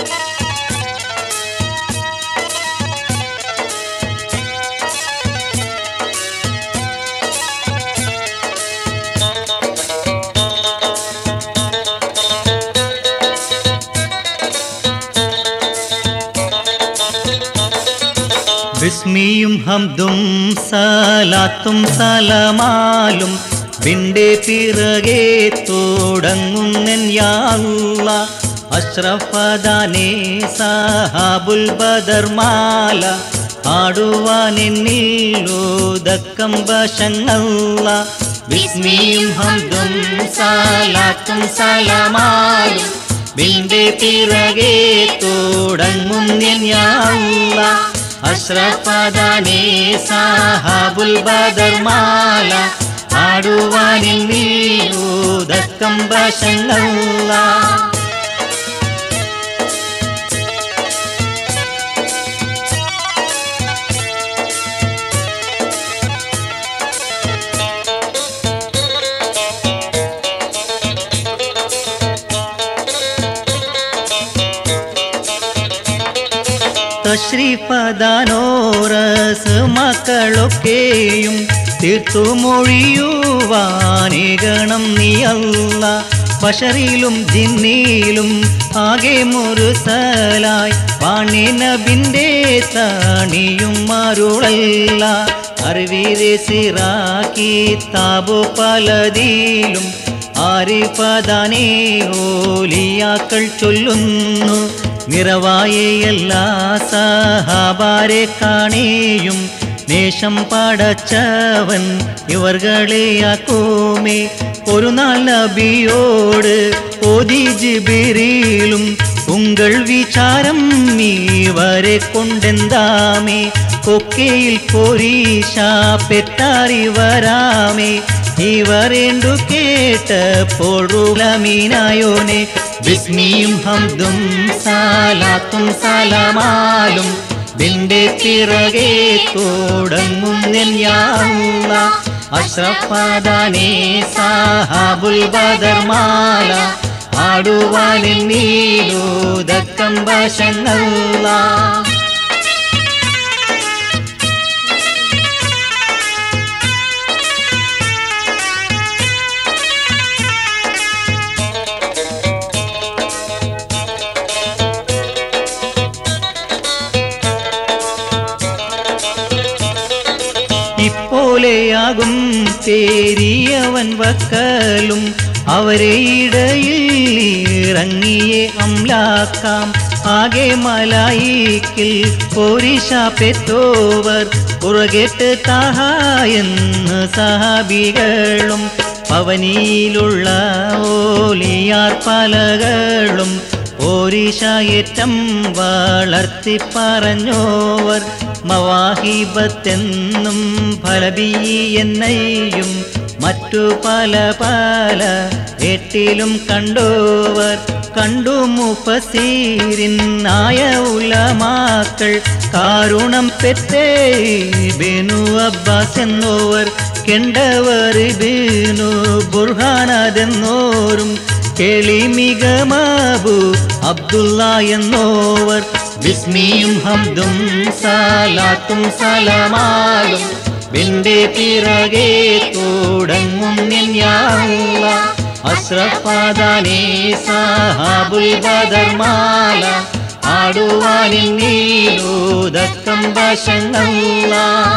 ബിസ്മിയും ഹംദും സലാത്തും സലമാലും വിന്റെ പിറകെ തുടങ്ങുന്നൻ യാള്ള അഷ്റഫദാനേ സഹാബുൽ ബദർമാല ആടുവാനെന്നിൽ ഓതക്കം വശങ്ങള്ള ബിസ്മിയും ഹംദും സലാത്തും സലമാലും വിന്റെ പിറകെ തുടങ്ങുന്നൻ യാള്ള അഷ്റഫദാനേ സാഹാബുൽ ബദർമാല ആടുവാനിൽ നീയൂതക്കം വശങ്ങള തശ്രീപദാനോറസ് മക്കളൊക്കെയും തീർത്തുമൊഴിയുവാനേകണം നീയല്ല പശറിയിലും ജിന്നിയിലും ആകെ മുറുസലായി പാണിനബിൻ്റെ താണിയും മരുളല്ല അറിവിരെ സിറാക്കി താബു പലതിലും ആരിഫദാനേ ഓലിയാക്കൾ ചൊല്ലുന്നു നിറവായ എല്ലാ സഹാബാരെ കാണേയും നേശം പടച്ചവൻ ഇവർകളെയാക്കോമേ ഒരു നാൾ നബിയോട് ഓതി ജിബിരിയിലും ഉങ്കൾ വിചാരം ഇവരെ കൊണ്ടെന്താമേ കൊക്കയിൽ പോരീശ പെറ്റാറി വരാമേ ഇവരേണ്ടു കേട്ടപ്പോഴുളമീനായോനെ ബിസ്മിയും ഹംദും സാലാത്തും സലമാലും നിന്റെ പിറകെ തുടങ്ങുന്നൻ യാള്ള അഷ്റഫാദാനേ സാഹാബുൽ ബദർമാല ആടുവാനിൽ നീലൂതക്കം വശങ്ങള ഇപ്പോലെയാകും പേരിയവൻ വക്കലും അവരെ ഇടയിൽ ഇറങ്ങിയെ അംലാക്കാം ആകെ മലായിക്കിൽ പോരിശ പെത്തോവർ പുറകെട്ട് താഹായെന്ന് സഹാബികളും പവനിയിലുള്ള ഓലിയാർ പലകളും ഓരിശായേറ്റം വളർത്തി പറഞ്ഞോവർ മവാഹിബത്തെന്നും ഫലബി എന്നയും മറ്റു പല പല എട്ടിലും കണ്ടോവർ കണ്ടു മുഫസീരിൻ ആയ ഉലമാക്കൾ കാരുണം പെറ്റേ ബിനു അബ്ബാസ് എന്നോവർ കെണ്ടവർ ബിനു ബുർഹാനതെന്നോരും കെളിമികമാബു അബ്ദുള്ള എന്നോവർ ബിസ്മിയും ഹംദും സാലാത്തും സലമാലും വിന്റെ പിറകെ തുടങ്ങും ഞാള്ള അസ്രഫാദാനേ സാഹാബുൽ ബദർമാല ആടുവാനിൽ നീലൂതക്കം വശങ്ങള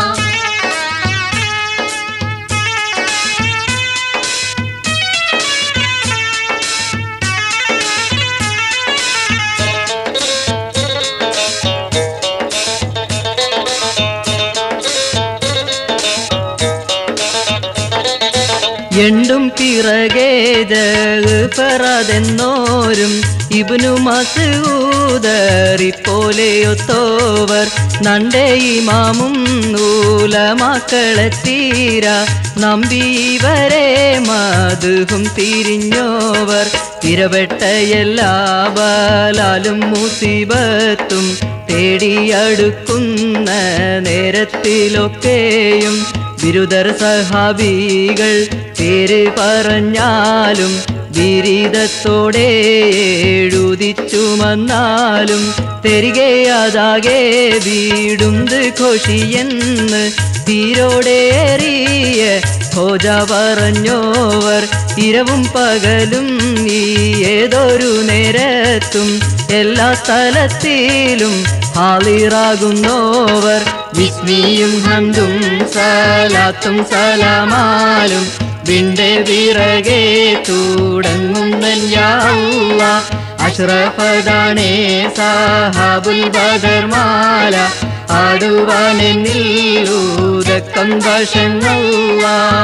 എണ്ടും പിറകെ പറതെന്നോരും ഇബിനു മസൂദറിപ്പോലെയൊത്തോവർ നന്റെ ഇമാമും നൂലമക്കളെ തീര നമ്പി ഇവരെ മധുഹും തിരിഞ്ഞോവർ തിരവെട്ട എല്ലാ ബാലാലും മുസീബത്തും തേടിയടുക്കുന്ന നേരത്തിലൊക്കെയും ബിരുദർ സഹാബികൾ പേര് പറഞ്ഞാലും ബിരിതത്തോടെ എഴുതിച്ചുമന്നാലും തെരികെയാതാകെ വീടുന്ത് ഘോഷിയെന്ന് തീരോടേറിയ ഹോജ പറഞ്ഞോവർ ഇരവും പകലും ഈ ഏതൊരു നേരത്തും എല്ലാ സ്ഥലത്തിലും ഹാളിറാകുന്നോവർ വിസ്മിയും ഹന്തും സലാത്തും സലാമാലും വിണ്ടെ വിറകെ തുടങ്ങുന്നല്ല അഷ്റഫദാണേ സാഹാബുൽ ബദർമാല ആടുവാനെന്നിൽ ഊതക്കം വശങ്ങള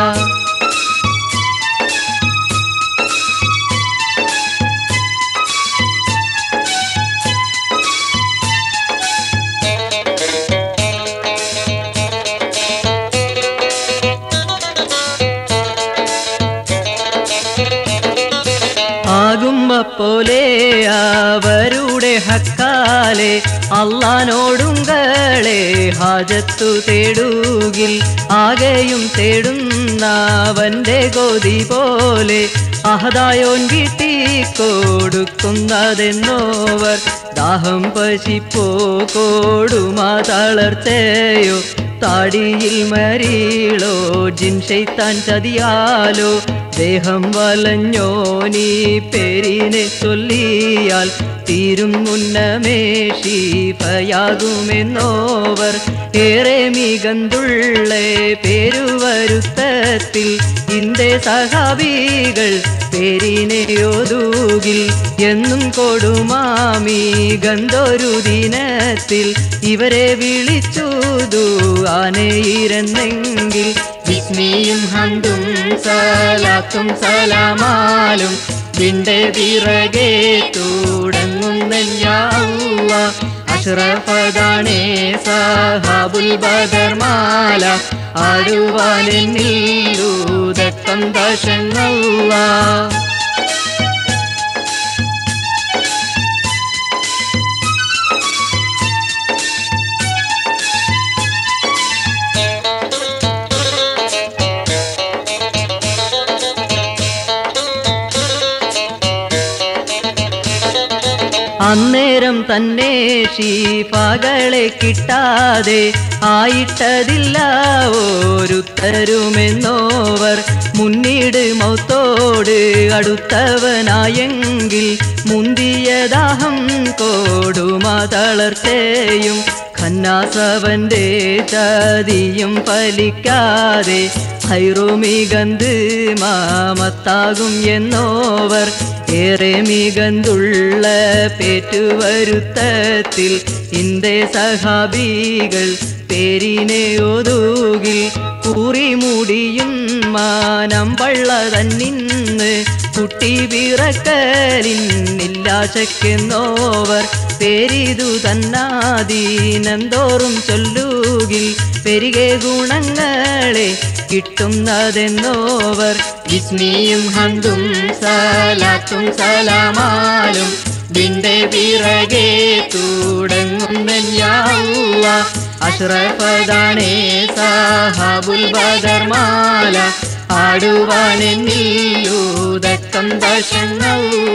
ആകുമ്പ പോലെ അവരുടെ ഹക്കാലെ അള്ളാനോടുങ്കളെ ഹാജത്തു തേടുകിൽ ആകെയും തേടുന്നവന്റെ ഗോതി പോലെ അഹദായോൻ കിട്ടി കൊടുക്കുന്നതെന്നോവർ ദാഹം പശിപ്പോ കോടുമാ തളർച്ചയോ താടിയിൽ മരീളോ ജിൻഷൈത്താൻ ചതിയാലോ ദേഹം വലഞ്ഞോ നീ പേരിനെ ചൊല്ലിയാൽ തീരും മുന്നമേ ഷീഫയാകുമെന്നോവർ ഏറെ മികന്തുള്ള പേരുവരുത്തത്തിൽ ഇന്ത്യ സഹാബികൾ പേരിനെ ഒതുകിൽ എന്നും കൊടുമാമി ഗന്ധൊരു ദിനത്തിൽ ഇവരെ വിളിച്ചുതു ആനയിരുന്നെങ്കിൽ വിസ്മിയും ഹന്തും സലാത്തും സലാമാലും വിണ്ടെ വിറകെ തുടങ്ങുന്നല്ല അഷ്റഫദാണേ സഹാബുൽ ബദർമാല ആടുവാനെന്നില്ലൂതക്കം ദശങ്ങള അന്നേരം തന്നെ ഷീഫകളെ കിട്ടാതെ ആയിട്ടതില്ല ഓരുത്തരുമെന്നോവർ മുന്നിട് മൗത്തോട് അടുത്തവനായെങ്കിൽ മുന്തിയ ദാഹം കോടുമാ തളർച്ചയും ഖന്നാസവന്റെ ചതിയും ഫലിക്കാതെ ഹൈറുമികന്ത് മാമത്താകും എന്നോവർ ഏറെ മികന്തുള്ള പേറ്റുവരുത്തത്തിൽ ഇന്ത്യ സഹാബികൾ പേരിനെ ഒതുകിൽ കൂറിമുടിയും മാനം പള്ള തന്നിന്ന് കുട്ടി പിറക്കലിന്നില്ലാശക്കെന്നോവർ പേരിതു തന്നാദീനന്തോറും ചൊല്ലുകിൽ പെരികെ ഗുണങ്ങളെ കിട്ടുന്നതെന്നോവർ വിസ്മിയും ഹന്തും സലാത്തും സലാമാലും വിണ്ടെ പിറകെ തുടങ്ങുന്നല്ല അഷ്റഫദാണേ സാഹാബുൽ ബദർമാല ആടുവാനെന്നില്ലൂതക്കം ദശങ്ങള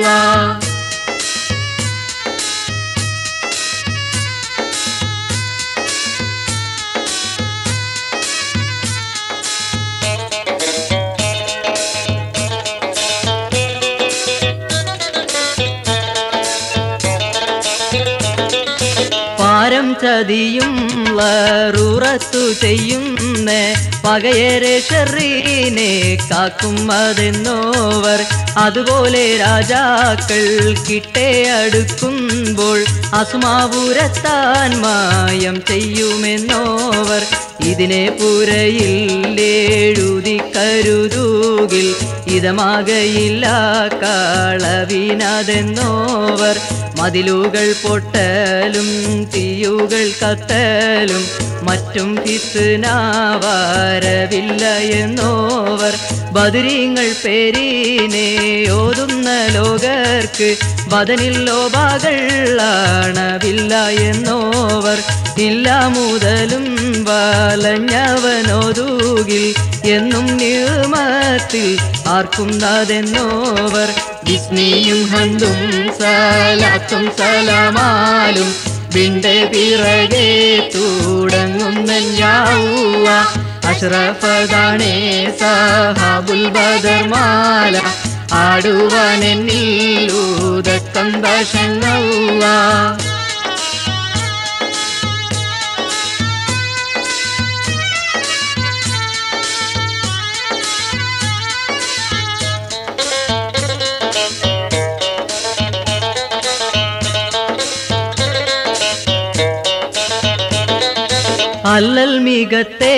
പാരം ചതിയും ലറുറത്തു ചെയ്യുന്ന പകയരെ ഷെറീനെ കാക്കും അതെന്നോവർ അതുപോലെ രാജാക്കൾ കിട്ടേ അടുക്കുമ്പോൾ അസുമാപുരത്താൻ മായം ചെയ്യുമെന്നോവർ ഇതിനെ പുരയിൽ എഴുതി കരുതൂകിൽ ഇതമാകയില്ല കളവിനതെന്നോവർ മതിലുകൾ പൊട്ടലും തീയുകൾ കത്തലും മറ്റും ഫിസ്നാവാരവില്ല എന്നോവർ ബദരീങ്ങൾ പേരിനെ ഓതുന്ന ലോകർക്ക് ബദനിൽ ലോപാകളാണവില്ല എന്നോവർ ഇല്ല മുതലും വലഞ്ഞവനോതൂകിൽ എന്നും നിയമത്തിൽ ആർക്കുന്നതെന്നോവർ വിസ്മിയും ഹന്തും സലാത്തും സലാമാലും വിണ്ടെ പിറകെ തുടങ്ങുന്ന ഞാവുക അഷ്റഫതാണേ സഹാബുൽ ബദർമാല ആടുവാനെന്നിൽ ഊതക്കം ദശങ്ങവ അല്ലൽ മികത്തെ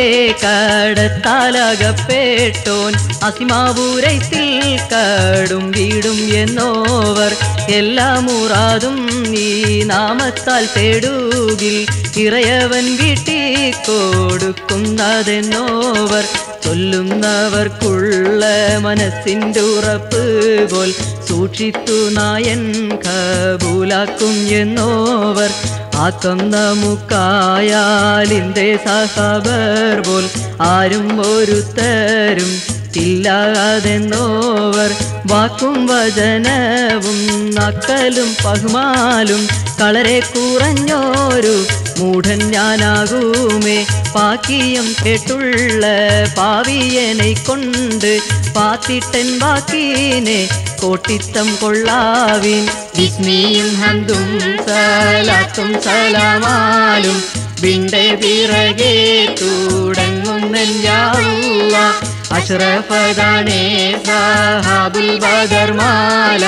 കടത്താലകപ്പെട്ടോൻ അസിമാവൂരൈത്തിൽ കടും വീടും എന്നോവർ എല്ലാ മുറാതും ഈ നാമത്താൽ തേടുകിൽ ഇറയവൻ വീട്ടി കൊടുക്കുന്നതെന്നോവർ ചൊല്ലുന്നവർക്കുള്ള മനസ്സിൻ്റെ ഉറപ്പ് പോൽ സൂക്ഷിത്തു നായൻ കബൂലാക്കും എന്നോവർ ആക്കം നമുക്കായാലിൻ്റെ സഹബർ പോൽ ആരും ഒരുത്തരും ഇല്ലാതെന്നോവർ വാക്കും വചനവും നക്കലും പഹ്മാലും കളരെ കുറഞ്ഞോരു മൂഢൻ ഞാനാകുമേ പാക്കിയം കേട്ടുള്ള പാവിയനെ കൊണ്ട് പാത്തിട്ടൻ വാക്കീനെ കോട്ടിത്തം കൊള്ളാവിൻ വിസ്മിയും ഹന്തും സലാത്തും സലാമാലും വിണ്ടെ പിറകെ തുടങ്ങുന്ന ഞാവുക അഷ്റഫതാണേ സഹാബുൽ ബദർമാല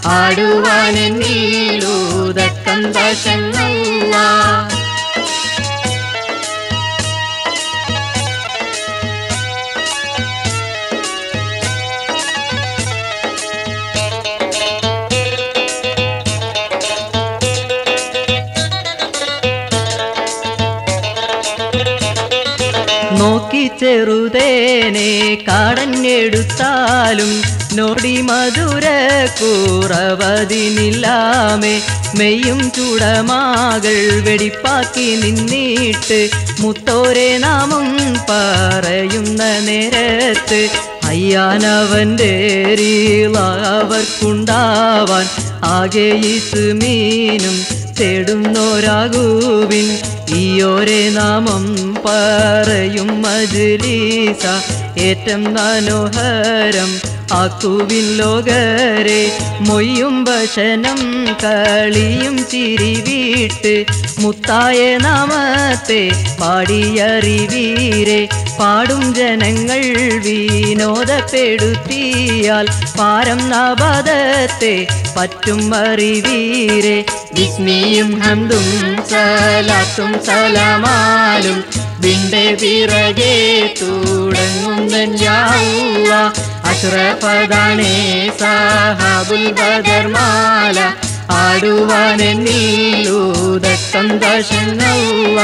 ആടുവാനെന്നീലൂതക്കം ദശങ്ങവ നോക്കി ചെറുതേനെ കാടഞ്ഞെടുത്താലും നോടി മധുര കൂറവതിനില്ലാമേ മെയ്യും ചുടമാകൾ വെടിപ്പാക്കി നിന്നിട്ട് മുത്തോരെ നാമം പറയുന്ന നേരത്ത് അയ്യാനവൻ്റെ അവർക്കുണ്ടാവാൻ ആകെ ഇസ്മീനും തേടുന്നോരാകുവിൻ ഈയോരെ നാമം പറയും മജ്ലീസ ഏറ്റം മനോഹരം ആക്കുവിൻ ലോകരെ മൊയ്യും ഭക്ഷണം കളിയും ചിരി വീട്ട് മുത്തായ നാമത്തെ പാടിയറിവീരെ പാടും ജനങ്ങൾ വിനോദപ്പെടുത്തിയാൽ പാരം നബദത്തെ പറ്റും അറിവീരെ വിസ്മിയും ഹന്തും സലാത്തും സലാമാലും വിണ്ടെ പിറകെ തുടങ്ങുന്ന ഞാവുക അഷ്റഫതാണേ സാഹാബുൽ ബദർമാല ആടുവാനെന്നീലൂതക്കം ദശങ്ങവ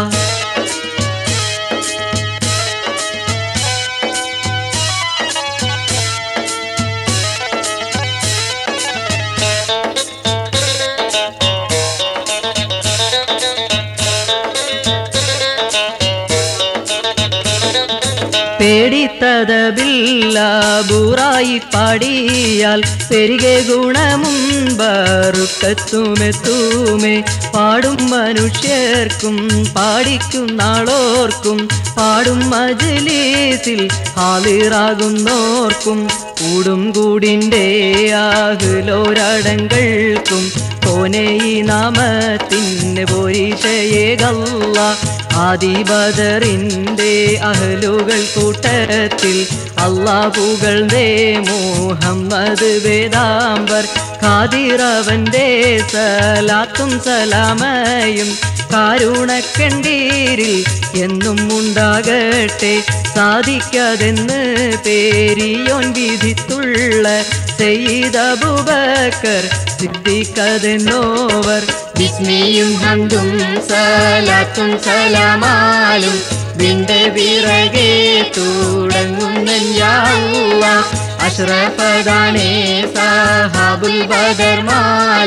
പേടിത്തതബില്ല ബൂറായി പാടിയാൽ പെരികെ ഗുണമും ബറുക്കത്തുമെത്തൂമേ പാടും മനുഷ്യർക്കും പാടിക്കും നാളോർക്കും പാടും മജലീസിൽ ഹാളിറാകുന്നോർക്കും കൂടും കൂടിൻ്റെ ആഹുലോരടങ്ങൾക്കും ഓനെ ഈ നാമത്തിന് പോരീശയേകല്ല ആദിബദറിൻ്റെ അഹലുകൾ കൂട്ടത്തിൽ അള്ളാഹുകളുടെ മുഹമ്മദ് വേദാംബർ ഖാദിറവൻ്റെ സലാത്തും സലാമയും കാരുണക്കണ്ടീരിൽ എന്നും ഉണ്ടാകട്ടെ സാധിക്കാതെന്ന് പേരിയോൻ വിധിത്തുള്ള സെയ്തബുബക്കർ സിദ്ധിക്കതെന്നോവർ വിസ്മിയും ഹന്തും സലാത്തും സലാമാലും വിണ്ടെ പിറകെ തുടങ്ങുന്ന യാവുക അഷ്റഫദാനേ സാഹാബുൽ ബദർമാല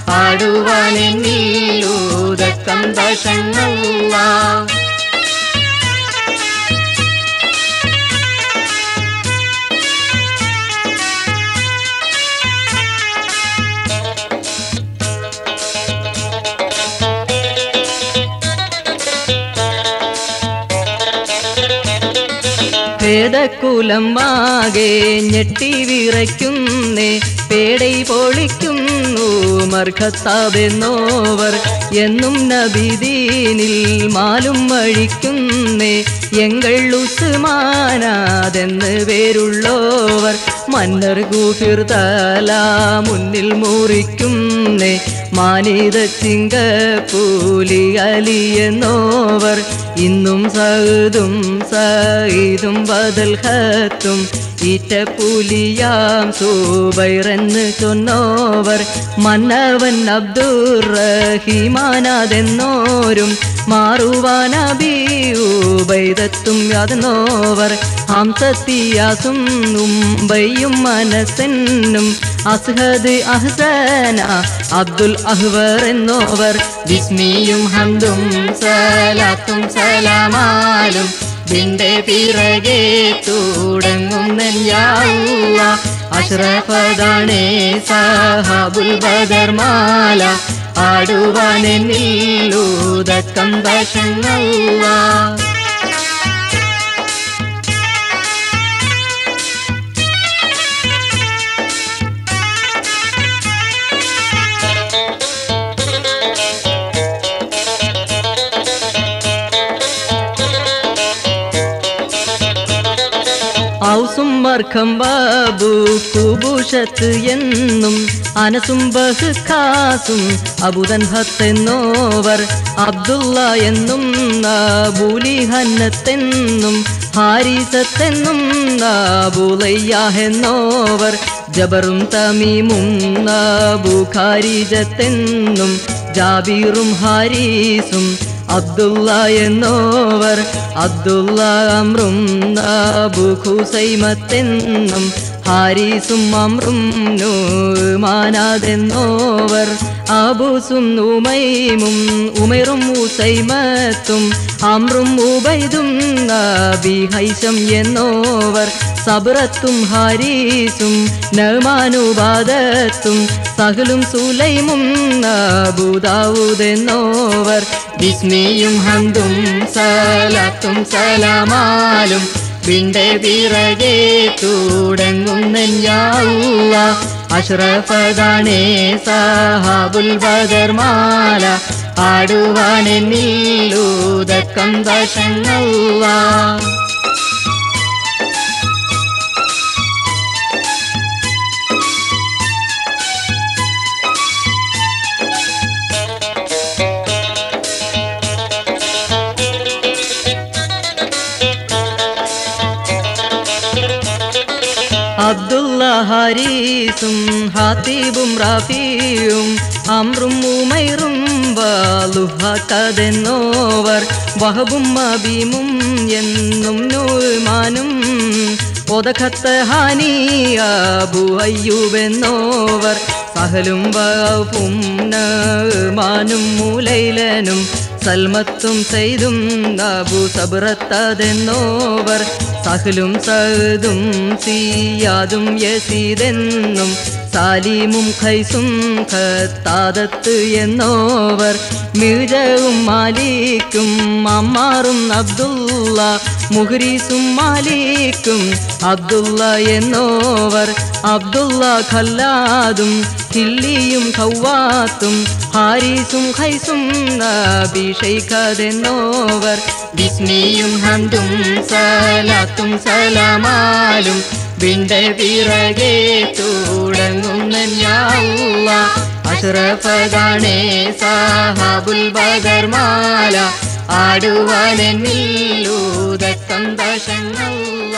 പാടുവാനെന്നീലൂതക്കം ദശങ്ങവ വേദക്കുലം ആകെ ഞെട്ടി വിറയ്ക്കുന്നേ പേടൈ പൊളിക്കുന്നു മർഖത്താവെന്നോവർ എന്നും നബിദീനിൽ മാലും വഴിക്കുന്നേ എങ്ങൾ ഉസ്മാനാതെന്ന് പേരുള്ളോവർ മന്നർ ഗൂഫിർ തല മുന്നിൽ മുറിക്കുന്നേ മാനിത ചിങ്കപ്പൂലി അലി എന്നോവർ ഇന്നും സഹദും സൈദും ബദൽ ഹത്തും ഈറ്റപ്പൂലിയാം സൂബൈറെന്ന് ചൊന്നോവർ മന്നവൻ അബ്ദുറഹിമാനാതെന്നോരും മാറുവാനബിയൂബൈദത്തും യാതെന്നോവർ ഹംസത്തിയാസും ഉംബയും മനസ്സെന്നും അസ്ഹദ് അഹ്സന അബ്ദുൽ അഹ്വർ എന്നോവർ വിസ്മിയും ഹന്തും സലാത്തും സലാമാലും നിന്റെ പിറകെ തുടങ്ങുന്നല്ല അഷ്റഫദാണേ സഹാബുൽ ബദർമാല ആടുവാനെന്നില്ലൂതക്കം വശങ്ങള ഔസും മർഖം ബാബു കുബുഷത്ത് എന്നും അനസും ബഹ്ഖാസും അബുദൻ ഹത്തെന്നോവർ അബ്ദുള്ള എന്നും ബൂലിഹന്നത്തെന്നും ഹാരിസത്തെന്നും ബുലയ്യാഹെന്നോവർ ജബറും തമീമും ബുഖാരിജത്തെന്നും ജാബീറും ഹാരീസും അബ്ദുള്ള എന്നോവർ അബ്ദുള്ള അമ്രും അബുഖുസൈമത്തെന്നും ഹാരിസും അമ്രും നൂമാനാതെന്നോവർ അബുസും ഉമൈമും ഉമൈറും ഉസൈമത്തും അമ്രും ഉബൈദും ബിഹൈഷം എന്നോവർ സബ്രത്തും ഹാരീസും നമാനുബാദത്തും സഹലും സുലൈമും അബുദാവൂദെന്നോവർ വിസ്മിയും ഹന്തും സലാത്തും സലാമാലും വിന്റെ പിറകെ തുടങ്ങുന്നല്ല അഷ്റഫദാണേ സഹാബുൽ ബദർമാല ആടുവാനെന്നില്ലൂതക്കം ദശങ്ങള അബ്ദുള്ള ഹരീസും ഹാത്തീബും റാഫിയും അമ്രും ഉമൈറും വാലുഹതെന്നോവർ വഹബും അബീമും എന്നും നൂമാനും ഒതഖത്ത് ഹാനിയാബു അയ്യൂബെന്നോവർ സഹലും വഹും മാനും മൂലൈലനും സൽമത്തും സെയ്തും അബു സബ്രത്തതെന്നോവർ സഹലും സഹദും സിയാദും യസീദെന്നും സാലിമും ഖൈസും ഖത്താദത്ത് എന്നോവർ മിർജവും മാലിക്കും അമ്മാറും അബ്ദുള്ള മുഹരീസും മാലിക്കും അബ്ദുള്ള എന്നോവർ അബ്ദുള്ള ഖല്ലാദും ഹില്ലിയും ഖവാത്തും ഹാരിസും ഖൈസും അഭിഷേഖതെന്നോവർ വിസ്മിയും ഹന്തും സലാത്തും സലാമാലും വിന്റെ പിറകെ തുടങ്ങുന്നല്ല അഷ്റഫദാണേ സാഹാബുൽ ബദർമാല ആടുവാനെന്നില്ലൂതക്കം ദശങ്ങള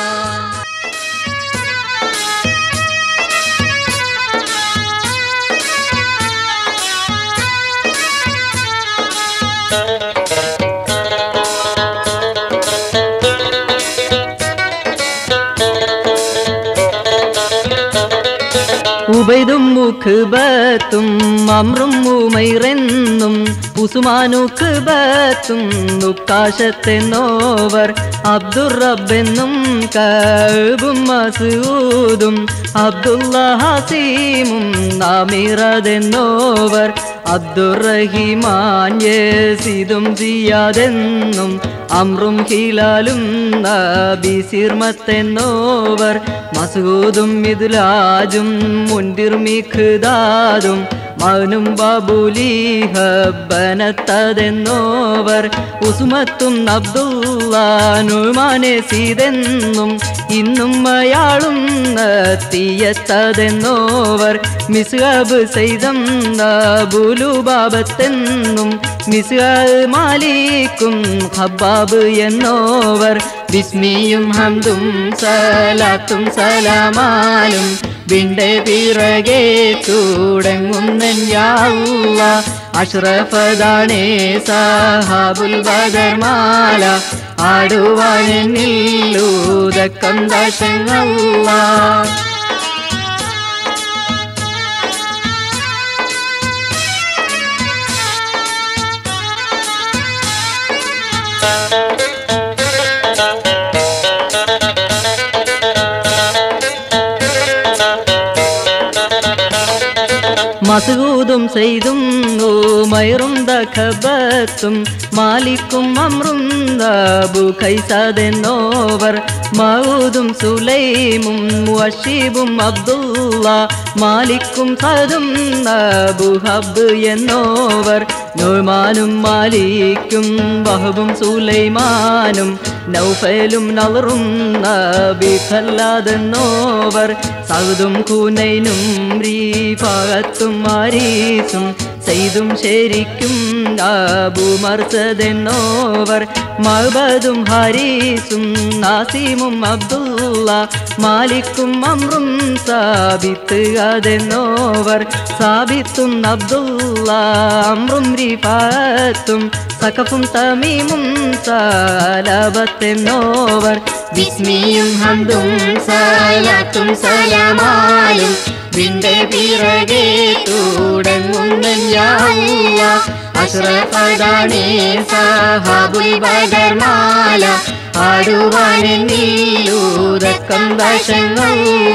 ഉബൈദും മുഖബത്തും അമ്രും ഉമൈറെന്നും ഉസുമാനുഖബത്തും നുക്കാശത്തെന്നോവർ അബ്ദുറബെന്നും കബും മസൂദും അബ്ദുള്ള ഹസീമും നാമിറതെന്നോവർ അബ്ദുറഹിമാൻ യേസിദും സിയാദെന്നും അമ്രും ഹിലാലും നബിസിർമത്തെന്നോവർ മസൂദും മിഥുലാജും മുൻതിർ മിഖ്ദാദും മൗനും ബാബുലിഹബനത്തതെന്നോവർ ഉസുമത്തും അബ്ദുല്ലാനുമാനെ സീതെന്നും ഇന്നും അയാളും തീയത്തതെന്നോവർ മിസ്ഹബ് സെയ്തം ബുലുബാബത്തെന്നും മിസ്ഹബ് മാലിക്കും ഹബ്ബാബ് എന്നോവർ ബിസ്മിയും ഹംദും സലാത്തും സലാമാലും വിണ്ടെ പിറകെ തുടങ്ങുന്നല്ല അഷ്റഫദാണേ സഹാബുൽ ബദർമാല ആടുവാനെന്നില്ലൂതക്കം ദശങ്ങള മസൂദും സെയ്തും മയറും ദഖബത്തും മാലിക്കും അമ്രും ദാബു ഖൈസതെന്നോവർ മൗദും സുലൈമും വഷീബും അബ്ദുള്ള മാലിക്കും സദും അബു ഹബ് എന്നോവർ നൊമാനും മാലിക്കും വഹബും സുലൈമാനും നൗഫലും നവറും നബി ഖല്ലാതെന്നോവർ സൗദും കൂനൈനും റീഫാത്തും മാരീസും സെയ്തും ശരിക്കും ആബു മർസതെന്നോവർ മഹബദും ഹരീസും നാസിമും അബ്ദുള്ള മാലിക്കും അമ്രും സാബിത്ത് അതെന്നോവർ സാബിത്തും അബ്ദുള്ള അമ്രും റിഫാത്തും സഖഫും തമീമും സാലബത്തെന്നോവർ ബിസ്മിയും ഹന്തും സലാത്തും സലാമാലും വിന്റെ പിറകെ തുടങ്ങുന്ന അഷ്റഫദാണേ സഹാബുൽ ബദർമാല ആടുവാനെന്നില്ലൂതക്കം വശങ്ങള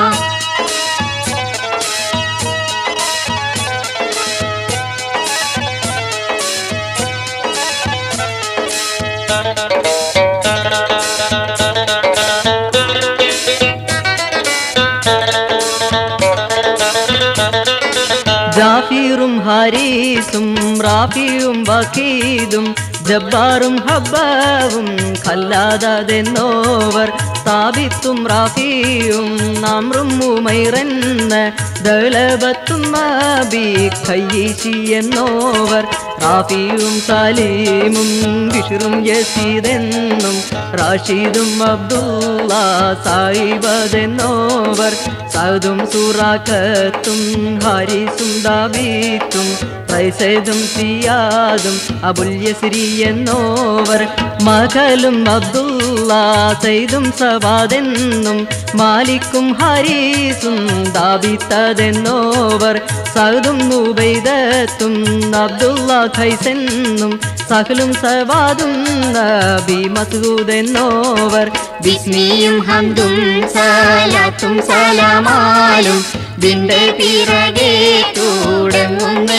ജാഫീറും ഹാരീസും റാഫിയും വക്കീദും ജബ്ബാറും ഹബ്ബാവും ഖല്ലാതെന്നോവർ സാബിത്തും റാഫിയും നാമ്രും ഉമൈറന്ന് ദളബത്തും നബി ഖയ്യീശി എന്നോവർ റാഫിയും സലീമും ബിഷറും യസീദെന്നും റാഷിദും അബ്ദുള്ള സായിബതെന്നോവർ സൗദും സൂറാക്കത്തും ഹാരിസും ദാബീത്തും റൈസൈദും സിയാദും അബുൽ യസ്രി എന്നോവർ മകലും അബ്ദുള്ള സൈദും സവാദെന്നും മാലിക്കും ഹരീസും ദാബിത്തതെന്നോവർ സൗദും നുബൈദത്തും അബ്ദുള്ള ഖൈസെന്നും സഹലും സവാദും നബി മസൂദെന്നോവർ ബിസ്മിയും ഹംദും സലാത്തും സലാമാലും വിന്റെ പിറകെ തുടങ്ങുന്ന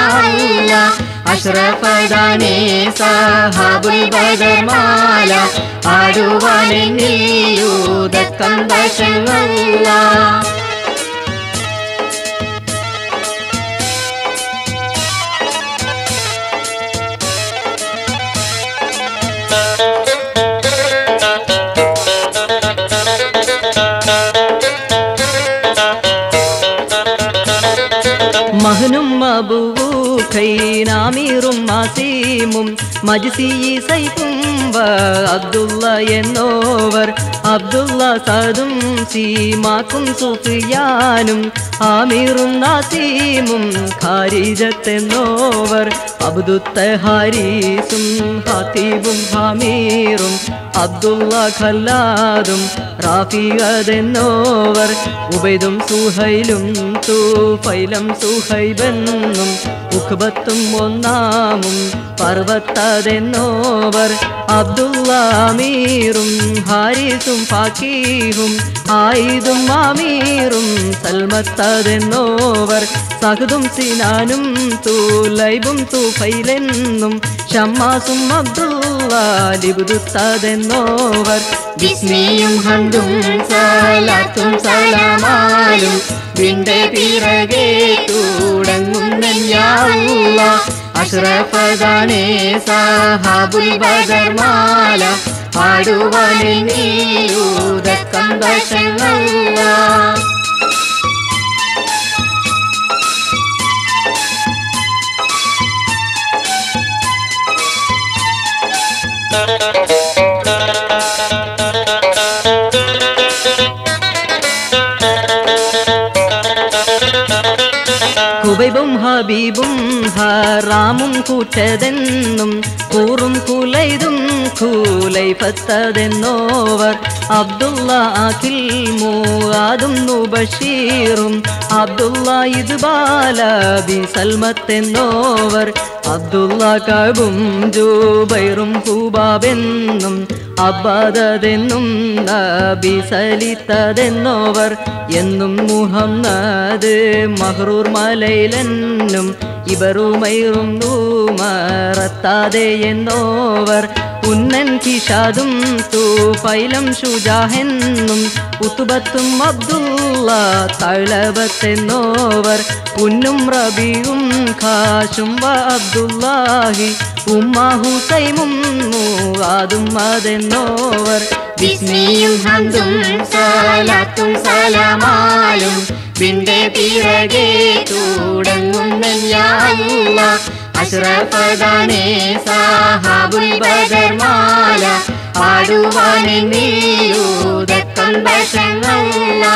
അഷ്റഫദാനേ സഹാബുൽ ബദർമാല ആടുവാനെന്നില്ലൂതക്കം വശങ്ങള മഹനും അബൂഖൈനാമീറും മാസീമും മജ്സി സൈഫും അബ്ദുള്ള എന്നോവർ അബ്ദുള്ള സദും സീമാക്കും സുഫിയാനും ആമീറും നാസീമും ഖാരിജത്തെന്നോവർ അബ്ദുത്ത ഹാരീസും ഹാത്തീബും ഹാമീറും അബ്ദുള്ള ഖല്ലാദും റാഫിയതെന്നോവർ ഉബൈദും സുഹൈലും തൂഫൈലം സുഹൈബെന്നും ഉഖ്ബത്തും ഒന്നാമും പർവത്തതെന്നോവർ അബ്ദുള്ള അമീറും ഹാരിസും ഫാക്കീഹും ആയിദും അമീറും സൽമത്തതെന്നോവർ സഹദും സിനാനും തൂലൈബും തൂഫൈലെന്നും ഷമ്മാസും അബ്ദുള്ള ലിബുദുത്തതെന്നോവർ വിസ്മയും ഹന്തും സലാത്തും സലാമാലും വിന്റെ പിറകെ തുടങ്ങുന്നയ്യാവുള്ള അഷ്റഫദാനേ സഹാബുൽ ബദർമാല പാടുവാനെ നീയൂതക്കം വശങ്ങള കുബൈബും ഹബീബും ഹറാമും കൂറ്റതെന്നും കൂറും കുലൈതും കൂലൈഫത്തതെന്നോവർ അബ്ദുള്ള അഖിൽ മൂവാദും നുബഷീറും അബ്ദുള്ള ഇത് ബാലബി സൽമത്തെന്നോവർ അബ്ദുള്ള കബും ജൂബൈറും ഹൂബാബെന്നും അബ്ബാദതെന്നും നബി സലിത്തതെന്നോവർ എന്നും മുഹമ്മദ് മഹ്റൂർ മലയിലെന്നും ഇവറുമൈറും നൂമറത്താതെ എന്നോവർ ഉന്നൻ കിഷാദും തൂഫൈലം ഷുജാഹെന്നും ഉത്തുബത്തും അബ്ദുള്ള തഴബത്തെന്നോവർ ഉന്നും റബിയും ഖാഷും വ അബ്ദുല്ലാഹി ഉമ്മ ഹുസൈമും മൂവാദും അതെന്നോവർ വിസ്മയും ഹന്തും സലാത്തും സലാമാലും വിന്റെ പിറകെ തുടങ്ങുന്നയ്യാവുള്ള അഷ്റഫദാനേ സഹാബുൽ ബദർമാല പാടുവാനെ നീയൂതക്കം വശങ്ങള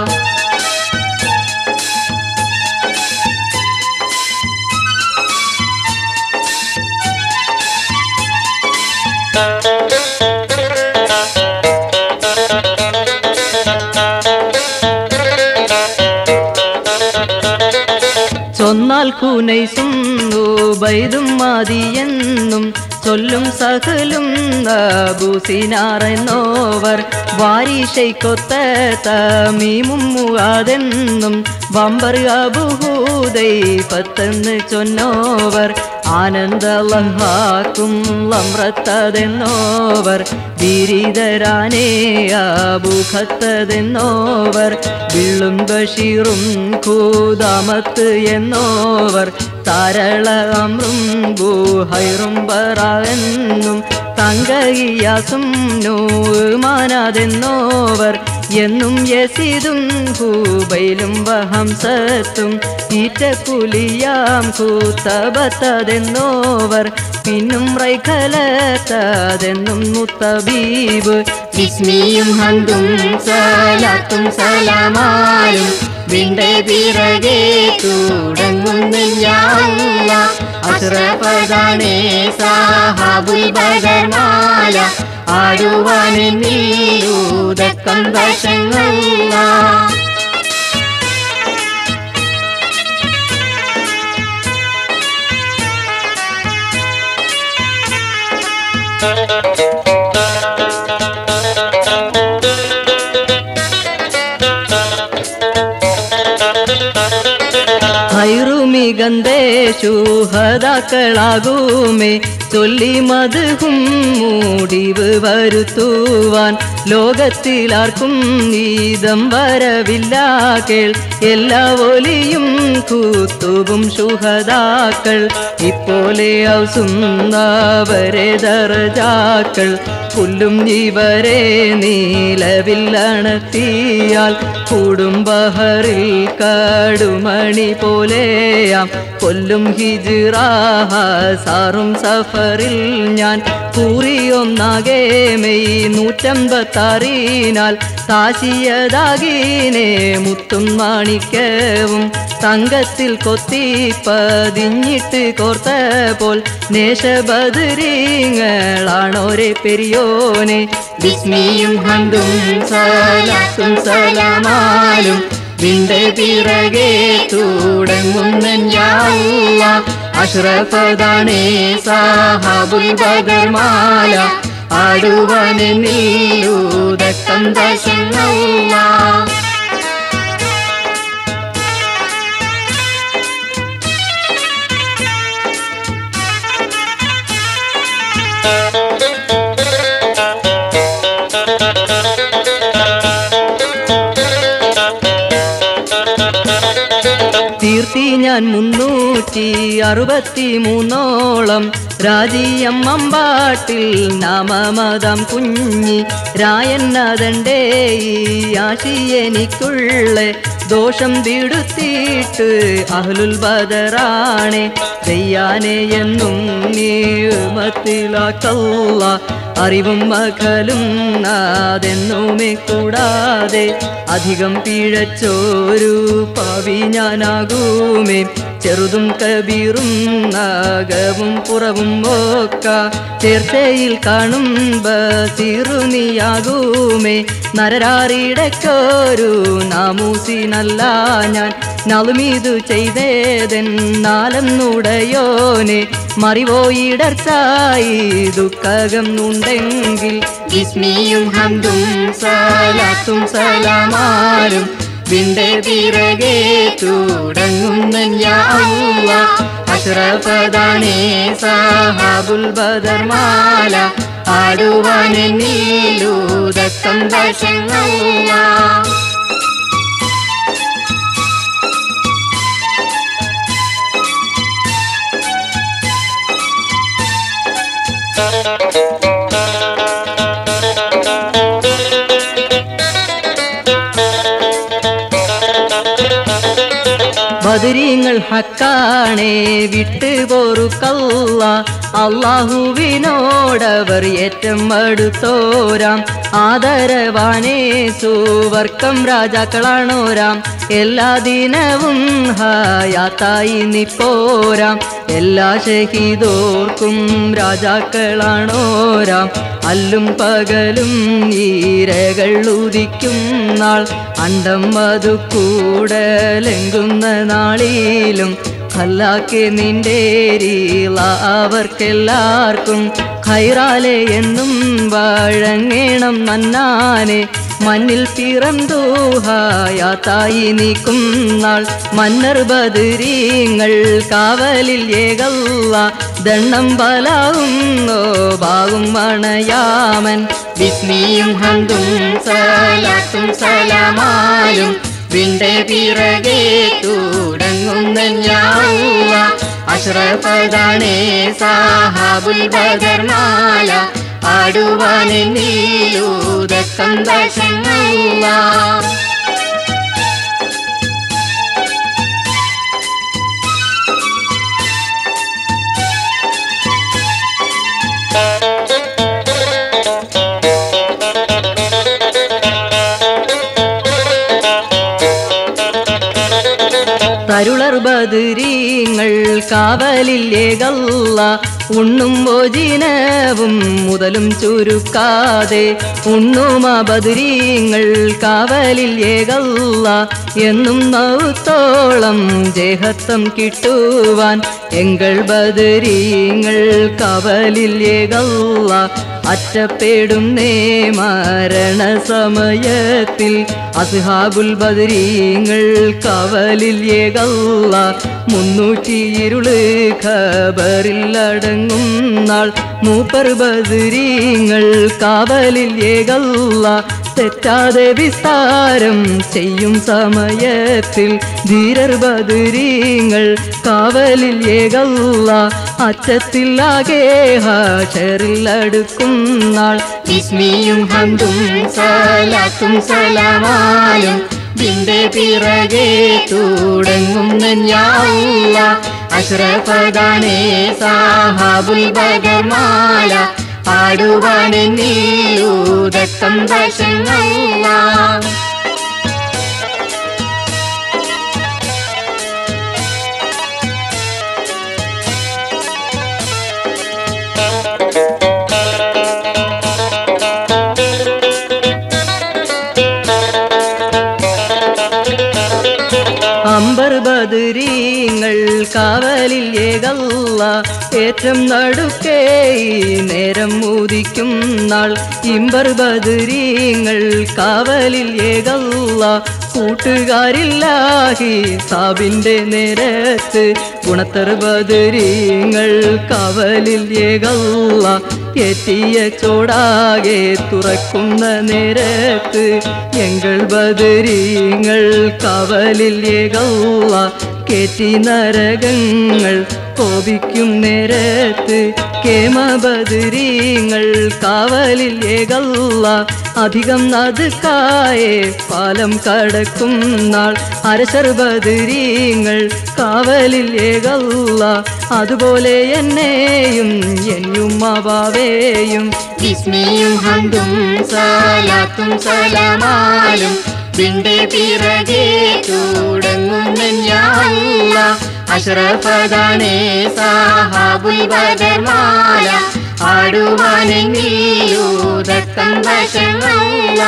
ചൊന്നാൽ കൂനൈസും ൂബൈതും മതിയെന്നും ചൊല്ലും സകലും അബൂസിനാറെന്നോവർ വാരിഷയ്ക്കൊത്ത തമീമും മുകാതെന്നും വമ്പർ അബുഹൂദൈ പത്തെന്ന് ചൊന്നോവർ ആനന്ദലഹാക്കും ലമ്രത്തതെന്നോവർ ബിരിതരാനേ ആബുഖത്തതെന്നോവർ വിള്ളും ബഷീറും കൂതാമത്ത് എന്നോവർ താരള അമ്രും ഗുഹൈറും ബറാവെന്നും തങ്കയിയാസും നൂമാനാതെന്നോവർ എന്നും യസിതും ഹൂബൈലും വഹംസത്തും ഈറ്റപ്പുലിയാം കൂത്തബത്തതെന്നോവർ പിന്നും റൈഖലത്തതെന്നും മുത്തബീബ് വിസ്മിയും ഹന്തും സലാത്തും സലാമാലും വിന്റെ പിറകെ തുടങ്ങുന്നയ്യാവുള്ള അഷ്റഫദാനേ സഹാബുൽ ബദർമാല ആടുവാനെ നീയൂതക്കം വശങ്ങള ഹൈറുമികന്തേഷു ഹതാക്കളാകുമേ ചൊല്ലി മതുഹും മൂടിവ് വരുത്തുവാൻ ലോകത്തിലാർക്കും നീതം വരവില്ല കേൾ എല്ലാ ഒലിയും കൂത്തുവും ശുഹതാക്കൾ ഇപ്പോലെ ഔസുന്നവരെ ദർജാക്കൾ പുല്ലും ഇവരെ നീലവില്ലണത്തിയാൽ കൂടും ബഹറിൽ കടുമണി പോലെയാം കൊല്ലും ഹിജിറാഹ സാറും സഫറിൽ ഞാൻ കൂറിയൊന്നാകെ മെയ് നൂറ്റമ്പത്താറിനാൽ താശിയതാകീനെ മുത്തും മാണിക്കവും തങ്കത്തിൽ കൊത്തി പതിഞ്ഞിട്ട് കോർത്ത പോൽ നേശബദരീങ്ങളാണോരെ പെരിയോനെ വിസ്മിയും ഹന്തും സലാത്തും സലാമാലും നിന്റെ പിറകെ തുടങ്ങുന്ന അഷ്റഫതാണേ സാഹാബുൽ ബദർമാല ആടുവാനെന്നില്ലൂതക്കം ദശങ്ങള തീർത്തി ഞാൻ മുന്നൂറ്റി അറുപത്തി മൂന്നോളം രാജീയം അമ്പാട്ടിൽ നാമമതം കുഞ്ഞി രായന്നതൻ്റെ ഈ ആശിയെനിക്കുള്ള ദോഷം വിടുത്തിയിട്ട് അഹ്ലുൽ ബദറാണെ ചെയ്യാനെ എന്നും നീമത്തിലാക്കല്ല അറിവും മകലും നാതെന്നുമേ കൂടാതെ അധികം പിഴച്ചോരു പാവി ഞാനാകൂമേ ചെറുതും കബീറും നാഗവും പുറവും ഒക്കെ ചേർച്ചയിൽ കാണും ബീറുനിയാകൂമേ നരരാറിടക്കൊരു നാമൂസിനല്ല ഞാൻ നളുമീതു ചെയ്തേതെന്നാലെന്നുടയോനെ മറിവോയിടർച്ചായി ദുഃഖകം ഉണ്ടെങ്കിൽ വിസ്മിയും ഹംദും സലാത്തും സലാമാരും നിന്റെ പിറകെ തുടങ്ങുന്ന അഷ്റഫതാണേ സാഹാബുൽ ബദർമാല ആടുവാനെന്നില്ലൂതക്കം ദശങ്ങള ബദരീങ്ങൾ ഹക്കാണേ വിട്ട് പോറുക്കല്ല അള്ളാഹുവിനോടവർ ഏറ്റം അടുത്തോരാം ആദരവാനേ സുവർക്കം രാജാക്കളാണോരാം എല്ലാ ദിനവും ഹായാത്തായി നിപ്പോരാം എല്ലാ ഷഹീദോർക്കും രാജാക്കളാണോരാം അല്ലും പകലും ഈരകൾ ഉദിക്കും നാൾ അണ്ടം അതു കൂടലെങ്കുന്ന നാളിലും കല്ലാക്കെ നിന്റെ രീള അവർക്കെല്ലാവർക്കും ഖൈറാലെ എന്നും വഴങ്ങേണം നന്നാനെ മണ്ണിൽ പിറന്തൂഹായാത്തായി നീക്കും നാൾ മന്നർ ബദരീങ്ങൾ കാവലിൽ ഏകല്ല ദണ്ണം ബലാവും നോബാവും മണയാമൻ വിസ്മിയും ഹന്തും സലാത്തും സലാമാലും വിന്റെ പിറകെ തുടങ്ങുന്ന അഷ്റഫതാണേ സാഹാബുൽ ബദർമാല ആടുവാനെന്നില്ലൂതക്കം ദശങ്ങള തരുളർ ബദരീങ്ങൾ കാവലിൽ ഏകല്ല ഉണ്ണും ഭോജിനവും മുതലും ചുരുക്കാതെ ഉണ്ണുമ ബദരീങ്ങൾ കാവലിൽ ഏകല്ല എന്നും നൗത്തോളം ജേഹത്വം കിട്ടുവാൻ എങ്കൾ ബദരീങ്ങൾ കാവലിൽ ഏകല്ല അറ്റപ്പെടും നേ മരണ സമയത്തിൽ അസ്ഹാബുൽ ബദരീങ്ങൾ കവലിൽ ഏകല്ല മുന്നൂറ്റി ഇരുള് ഖബറിൽ അടങ്ങും നാൾ മൂപ്പർ ബദരീങ്ങൾ കാവലിൽ ഏകല്ല തെറ്റാതെ വിസ്താരം ചെയ്യും സമയത്തിൽ ധീരർ ബദരീങ്ങൾ കാവലിൽ ഏകല്ല അറ്റത്തിലാകെ ഹാഷറിൽ അടുക്കും നാൾ വിസ്മിയും ഹന്തും സലാത്തും സലാമാലും നിന്റെ പിറകെ തുടങ്ങുന്ന അഷ്റഫതാണേ സാഹാബുൽ ബദർമാല ആടുവാനെന്നില്ലൂതക്കം ദശങ്ങള ബദരീങ്ങൾ കാവലിൽ ഏകല്ല ഏറ്റം നടുക്കേ ഈ നേരം ഉദിക്കും നാൾ ഇമ്പർ ബദരീങ്ങൾ കാവലിൽ ഏകല്ല കൂട്ടുകാരില്ലാഹി സാബിന്റെ നേരത്ത് ഗുണത്തർ ബദരീങ്ങൾ കാവലിൽ ഏകല്ല എത്തിയ ചോടാകെ തുറക്കുന്ന നേരത്ത് എങ്കൾ ബദരീങ്ങൾ കാവലിൽ ഏകല്ല കേറ്റി നരകങ്ങൾ കോപിക്കും നേരത്ത് കേമബദരീങ്ങൾ കാവലിൽ ഏകല്ല അധികം നതുക്കായെ പാലം കടക്കും നാൾ അരശർ ബദരീങ്ങൾ കാവലിൽ ഏകല്ല അതുപോലെ എന്നെയും എന്നുമാവേയും വിസ്മയും ഹന്തും സലാത്തും സലാമാലും വിന്റെ പിറകെ തുടങ്ങുന്ന അഷ്റഫദാനേ സാഹാബുൽ ബദർമാല ആടുവാനെങ്കിലൂതക്കം വശങ്ങള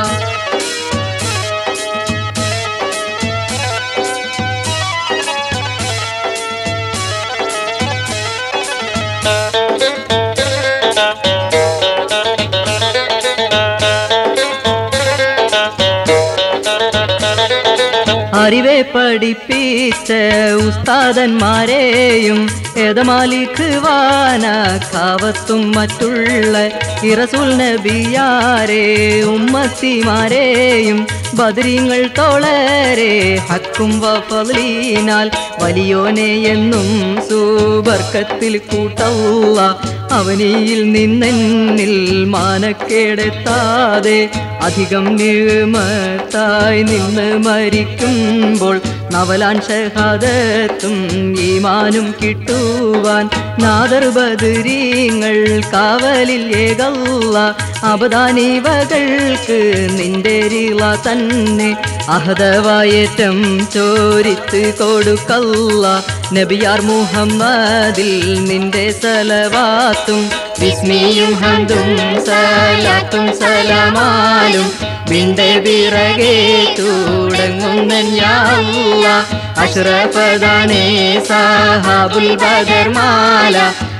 അറിവെ പഠിപ്പിച്ച ഉസ്താദന്മാരെയും എതമാലിക്കുവാന കാവത്തും മറ്റുള്ള ഇറസുൽ നബിയാരെ ഉമ്മത്തിമാരെയും ബദരീങ്ങൾ തോളരെ ഹക്കും വഫലീനാൽ വലിയോനെ എന്നും സൂബർക്കത്തിൽ കൂട്ടല്ല അവനിയിൽ നിന്നെന്നിൽ മാനക്കേടെത്താതെ അധികം നീമത്തായി നിന്ന് മരിക്കുമ്പോൾ നവലാൻ ഷഹാദത്തും ഈമാനും കിട്ടുവാൻ നാദർ ബദരീങ്ങൾ കാവലിൽ ഏകല്ല അബദാനീവകൾക്ക് നിന്റെ രീള തന്നെ അഹദവായേറ്റം ചോരിത്ത് കൊടുക്കല്ല നബിയാർ മുഹമ്മദിൽ നിന്റെ സലവാത്തും വിസ്മിയും ഹന്തും സലാത്തും സലാമാലും വിന്റെ പിറകെ തുടങ്ങുന്ന ഞാല്ല അഷ്റഫദാനേ സാഹാബുൽ ബദർമാല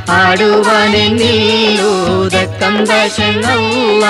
ആടുവാനെന്നിലൂതക്കം ദശങ്ങള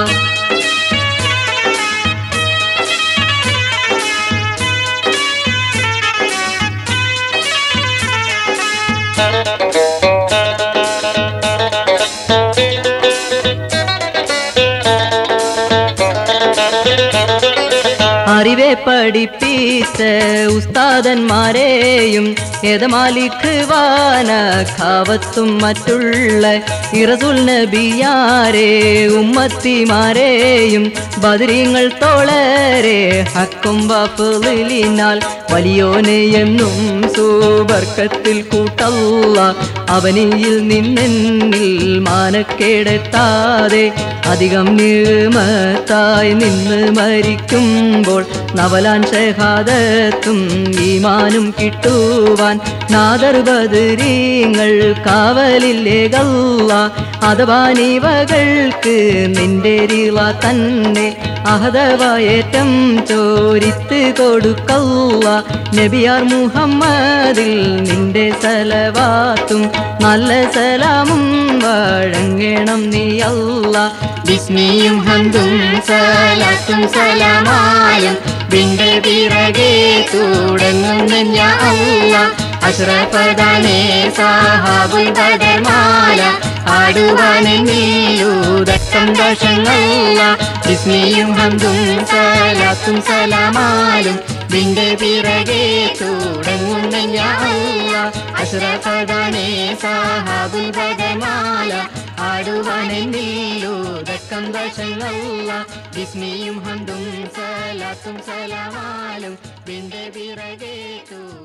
അറിവെ പഠിപ്പിച്ച ഉസ്താദന്മാരെയും എതമാലിക്കുവാന ഖാവത്തും മറ്റുള്ള ഇറസുൽ നബിയാരെ ഉമ്മത്തിമാരെയും ബദരീങ്ങൾ തോളരെ ഹക്കും വഫലിനാൽ വലിയോനെ എന്നും സൂബർക്കത്തിൽ കൂട്ടല്ല അവനിയിൽ നിന്നെന്നിൽ മാനക്കേടെത്താതെ അധികം നീമത്തായി നിന്ന് മരിക്കുമ്പോൾ നവലാൻ ഷഹാദത്തും ഈമാനും കിട്ടുവാൻ നാദർ ബദരീങ്ങൾ കാവലില്ലേകല്ല അഥവാ നീവകൾക്ക് നിന്റെ രീള തന്നെ അഹദവായേറ്റം ചോരിത്ത് കൊടുക്കല്ല നബിയാർ മുഹമ്മദിൽ നിന്റെ സലവാത്തും നല്ല സലാമും വഴങ്ങണം നീ അല്ല വിസ്മിയും ഹന്തും സലാത്തും സലാമാലും വിന്റെ പിറകെ തുടങ്ങുന്ന അല്ല അഷ്റഫദാനേ സാഹാബുൽ ബദർമാല ആടുവാനെന്നിലൂതക്കം ദശങ്ങള വിസ്മിയും ഹന്തും സലാത്തും സലാമാലും വിന്റെ പിറകെ തുടങ്ങുന്ന അല്ല അഷ്റഫദാനേ സാഹാബുൽ ബദർമാല ആടുവാനെന്നിലൂതക്കം ദശങ്ങള വിസ്മിയും ഹന്തും സലാത്തും സലാമാലും വിന്റെ പിറകെ